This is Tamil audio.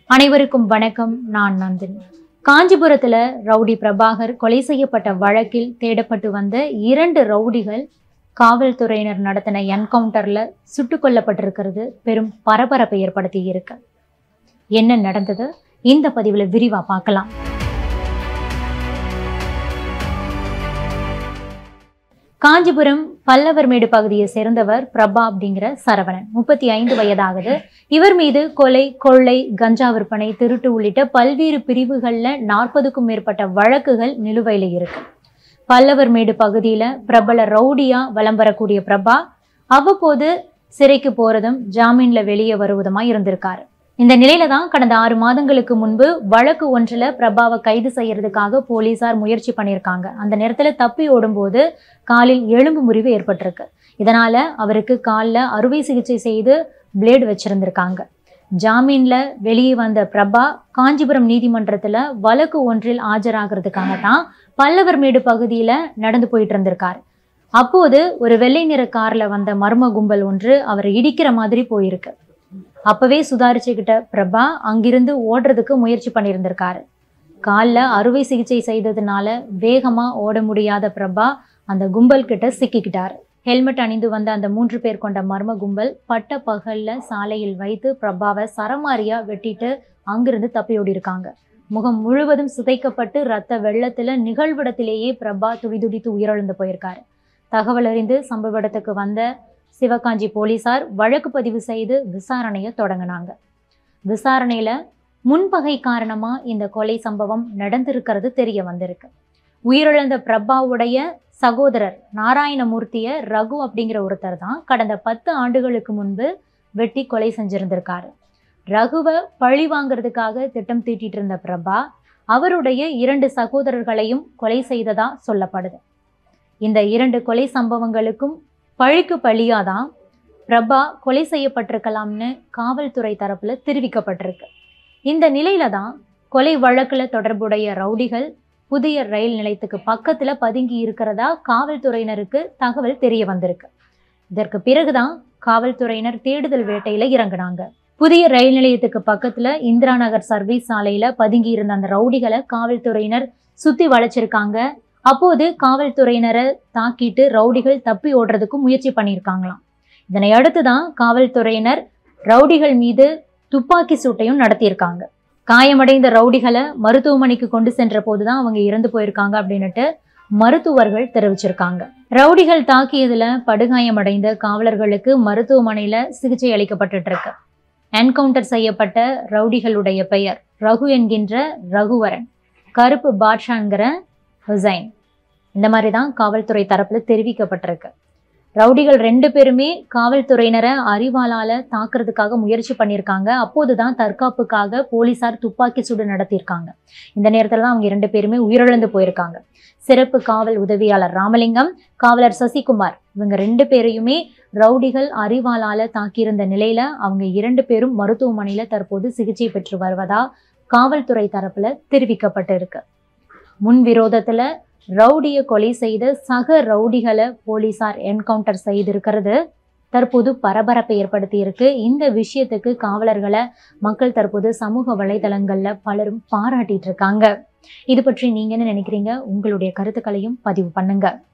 அனைவருக்கும் வணக்கம் நான் நந்தினி காஞ்சிபுரத்துல ரவுடி பிரபாகர் கொலை செய்யப்பட்ட வழக்கில் தேடப்பட்டு வந்த இரண்டு ரவுடிகள் காவல்துறையினர் நடத்தின என்கவுண்டர்ல சுட்டுக் கொல்லப்பட்டிருக்கிறது பெரும் பரபரப்பை ஏற்படுத்தி இருக்கு என்ன நடந்தது இந்த பதிவுல விரிவா பார்க்கலாம் காஞ்சிபுரம் பல்லவர்மேடு பகுதியை சேர்ந்தவர் பிரபா அப்படிங்கிற சரவணன் முப்பத்தி ஐந்து வயதாகுது இவர் மீது கொலை கொள்ளை கஞ்சா விற்பனை திருட்டு உள்ளிட்ட பல்வேறு பிரிவுகள்ல நாற்பதுக்கும் மேற்பட்ட வழக்குகள் நிலுவையில இருக்கு பல்லவர்மேடு பகுதியில பிரபல ரவுடியா வலம் வரக்கூடிய பிரபா அவ்வப்போது சிறைக்கு போறதும் ஜாமீன்ல வெளியே வருவதுமா இருந்திருக்காரு இந்த நிலையில தான் கடந்த ஆறு மாதங்களுக்கு முன்பு வழக்கு ஒன்றுல பிரபாவை கைது செய்யறதுக்காக போலீசார் முயற்சி பண்ணியிருக்காங்க அந்த நேரத்துல தப்பி ஓடும்போது காலில் எலும்பு முறிவு ஏற்பட்டிருக்கு இதனால அவருக்கு காலில் அறுவை சிகிச்சை செய்து பிளேடு வச்சிருந்திருக்காங்க ஜாமீன்ல வெளியே வந்த பிரபா காஞ்சிபுரம் நீதிமன்றத்துல வழக்கு ஒன்றில் ஆஜராகிறதுக்காக தான் பல்லவர்மேடு பகுதியில நடந்து போயிட்டு இருந்திருக்காரு அப்போது ஒரு வெள்ளை நிற கார்ல வந்த மர்ம கும்பல் ஒன்று அவரை இடிக்கிற மாதிரி போயிருக்கு அப்பவே சுதாரிச்சுக்கிட்ட பிரபா அங்கிருந்து ஓடுறதுக்கு முயற்சி பண்ணியிருந்திருக்காரு காலில் அறுவை சிகிச்சை செய்ததுனால வேகமா ஓட முடியாத பிரபா அந்த கும்பல் கிட்ட சிக்கிக்கிட்டாரு ஹெல்மெட் அணிந்து வந்த அந்த மூன்று பேர் கொண்ட மர்ம கும்பல் பட்ட பகல்ல சாலையில் வைத்து பிரபாவை சரமாரியா வெட்டிட்டு அங்கிருந்து தப்பி ஓடி இருக்காங்க முகம் முழுவதும் சிதைக்கப்பட்டு ரத்த வெள்ளத்துல நிகழ்விடத்திலேயே பிரபா துடிதுடித்து உயிரிழந்து போயிருக்காரு தகவல் அறிந்து சம்பவ இடத்துக்கு வந்த சிவகாஞ்சி போலீசார் வழக்கு பதிவு செய்து விசாரணையை தொடங்கினாங்க விசாரணையில முன்பகை காரணமா இந்த கொலை சம்பவம் நடந்திருக்கிறது தெரிய வந்திருக்கு உயிரிழந்த பிரபாவுடைய சகோதரர் நாராயணமூர்த்திய ரகு அப்படிங்கிற ஒருத்தர் தான் கடந்த பத்து ஆண்டுகளுக்கு முன்பு வெட்டி கொலை செஞ்சிருந்திருக்காரு ரகுவை பழி வாங்குறதுக்காக திட்டம் தீட்டிட்டு இருந்த பிரபா அவருடைய இரண்டு சகோதரர்களையும் கொலை செய்ததா சொல்லப்படுது இந்த இரண்டு கொலை சம்பவங்களுக்கும் பழிக்கு பழியாதான் பிரபா கொலை செய்யப்பட்டிருக்கலாம்னு காவல்துறை தரப்புல தெரிவிக்கப்பட்டிருக்கு இந்த நிலையில தான் கொலை வழக்குல தொடர்புடைய ரவுடிகள் புதிய ரயில் நிலையத்துக்கு பக்கத்துல பதுங்கி இருக்கிறதா காவல்துறையினருக்கு தகவல் தெரிய வந்திருக்கு இதற்கு பிறகுதான் காவல்துறையினர் தேடுதல் வேட்டையில இறங்குனாங்க புதிய ரயில் நிலையத்துக்கு பக்கத்துல இந்திரா நகர் சர்வீஸ் சாலையில பதுங்கி இருந்த அந்த ரவுடிகளை காவல்துறையினர் சுத்தி வளைச்சிருக்காங்க அப்போது காவல்துறையினரை தாக்கிட்டு ரவுடிகள் தப்பி ஓடுறதுக்கு முயற்சி பண்ணியிருக்காங்களாம் இதனை அடுத்து தான் காவல்துறையினர் ரவுடிகள் மீது துப்பாக்கி சூட்டையும் நடத்தியிருக்காங்க காயமடைந்த ரவுடிகளை மருத்துவமனைக்கு கொண்டு சென்ற போதுதான் அவங்க இறந்து போயிருக்காங்க அப்படின்னுட்டு மருத்துவர்கள் தெரிவிச்சிருக்காங்க ரவுடிகள் தாக்கியதுல படுகாயமடைந்த காவலர்களுக்கு மருத்துவமனையில சிகிச்சை அளிக்கப்பட்டுட்டு இருக்கு என்கவுண்டர் செய்யப்பட்ட ரவுடிகளுடைய பெயர் ரகு என்கின்ற ரகுவரன் கருப்பு பாட்ஷாங்கிற ஹுசைன் இந்த மாதிரி தான் காவல்துறை தரப்புல தெரிவிக்கப்பட்டிருக்கு ரவுடிகள் ரெண்டு பேருமே காவல்துறையினரை அறிவாளால தாக்குறதுக்காக முயற்சி பண்ணியிருக்காங்க அப்போதுதான் தற்காப்புக்காக போலீசார் துப்பாக்கி சூடு நடத்தியிருக்காங்க இந்த நேரத்துல தான் அவங்க இரண்டு பேருமே உயிரிழந்து போயிருக்காங்க சிறப்பு காவல் உதவியாளர் ராமலிங்கம் காவலர் சசிகுமார் இவங்க ரெண்டு பேரையுமே ரவுடிகள் அறிவாளால தாக்கியிருந்த நிலையில அவங்க இரண்டு பேரும் மருத்துவமனையில தற்போது சிகிச்சை பெற்று வருவதா காவல்துறை தரப்புல தெரிவிக்கப்பட்டிருக்கு முன் விரோதத்துல ரவுடியை கொலை செய்த சக ரவுடிகளை போலீசார் என்கவுண்டர் செய்திருக்கிறது தற்போது பரபரப்பை ஏற்படுத்தி இருக்கு இந்த விஷயத்துக்கு காவலர்களை மக்கள் தற்போது சமூக வலைதளங்கள்ல பலரும் பாராட்டிட்டு இருக்காங்க இது பற்றி நீங்க என்ன நினைக்கிறீங்க உங்களுடைய கருத்துக்களையும் பதிவு பண்ணுங்க